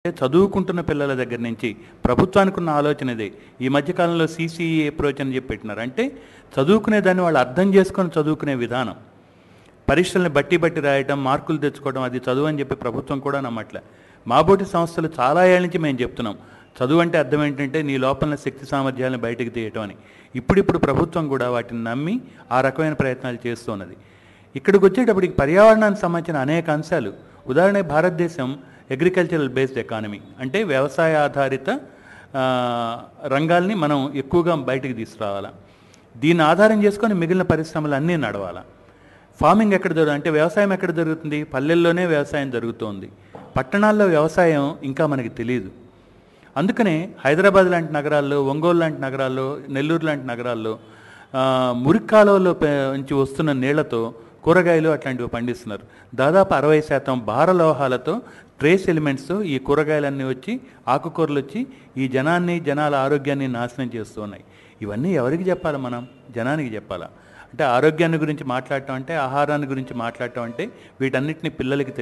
చదువుకుంటున్న పిల్లల దగ్గర నుంచి ప్రభుత్వానికి ఉన్న ఆలోచన ఇదే ఈ మధ్యకాలంలో సీసీఈ అప్రోచ్ అని చెప్పి పెట్టినారు అంటే చదువుకునే దాన్ని వాళ్ళు అర్థం చేసుకొని చదువుకునే విధానం పరీక్షల్ని బట్టి బట్టి రాయటం మార్కులు తెచ్చుకోవడం అది చదువు అని చెప్పి ప్రభుత్వం కూడా నమ్మట్లే మాబోటి సంస్థలు చాలా ఏళ్ళ నుంచి మేము చెప్తున్నాం చదువు అంటే అర్థం ఏంటంటే నీ లోపల శక్తి సామర్థ్యాలను బయటకు తీయటం అని ఇప్పుడిప్పుడు ప్రభుత్వం కూడా వాటిని నమ్మి ఆ రకమైన ప్రయత్నాలు చేస్తున్నది ఇక్కడికి వచ్చేటప్పటికి పర్యావరణానికి సంబంధించిన అనేక అంశాలు ఉదాహరణకి భారతదేశం అగ్రికల్చరల్ బేస్డ్ ఎకానమీ అంటే వ్యవసాయ ఆధారిత ఆ, రంగాల్ని మనం ఎక్కువగా బయటికి తీసుకురావాలా దీన్ని ఆధారం చేసుకొని మిగిలిన పరిశ్రమలు అన్నీ నడవాలా ఫార్మింగ్ ఎక్కడ జరుగుతుంది అంటే వ్యవసాయం ఎక్కడ జరుగుతుంది పల్లెల్లోనే వ్యవసాయం జరుగుతోంది పట్టణాల్లో వ్యవసాయం ఇంకా మనకి తెలియదు అందుకనే హైదరాబాద్ లాంటి నగరాల్లో ఒంగోలు లాంటి నగరాల్లో నెల్లూరు లాంటి నగరాల్లో ఆ, మురికి కాలువలో పే- నుంచి వస్తున్న నీళ్లతో కూరగాయలు అట్లాంటివి పండిస్తున్నారు దాదాపు అరవై శాతం భారలోహాలతో ట్రేస్ ఎలిమెంట్స్ ఈ కూరగాయలన్నీ వచ్చి ఆకుకూరలు వచ్చి ఈ జనాన్ని జనాల ఆరోగ్యాన్ని నాశనం చేస్తూ ఉన్నాయి ఇవన్నీ ఎవరికి చెప్పాలి మనం జనానికి చెప్పాలా అంటే ఆరోగ్యాన్ని గురించి మాట్లాడటం అంటే ఆహారాన్ని గురించి మాట్లాడటం అంటే వీటన్నిటిని పిల్లలకి తెలి-